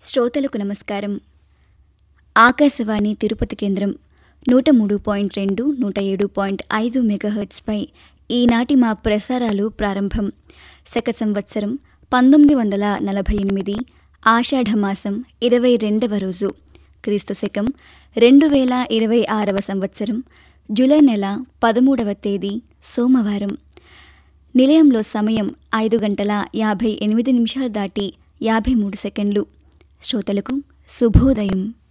శ్రోతలకు నమస్కారం ఆకాశవాణి తిరుపతి కేంద్రం నూట మూడు పాయింట్ రెండు నూట ఏడు పాయింట్ ఐదు మెగాహెర్ట్స్పై ఈనాటి మా ప్రసారాలు ప్రారంభం శక సంవత్సరం పంతొమ్మిది వందల నలభై ఎనిమిది ఆషాఢమాసం ఇరవై రెండవ రోజు క్రీస్తు శకం రెండు వేల ఇరవై ఆరవ సంవత్సరం జూలై నెల పదమూడవ తేదీ సోమవారం నిలయంలో సమయం ఐదు గంటల యాభై ఎనిమిది నిమిషాలు దాటి యాభై మూడు సెకండ్లు శ్రోతలకు శుభోదయం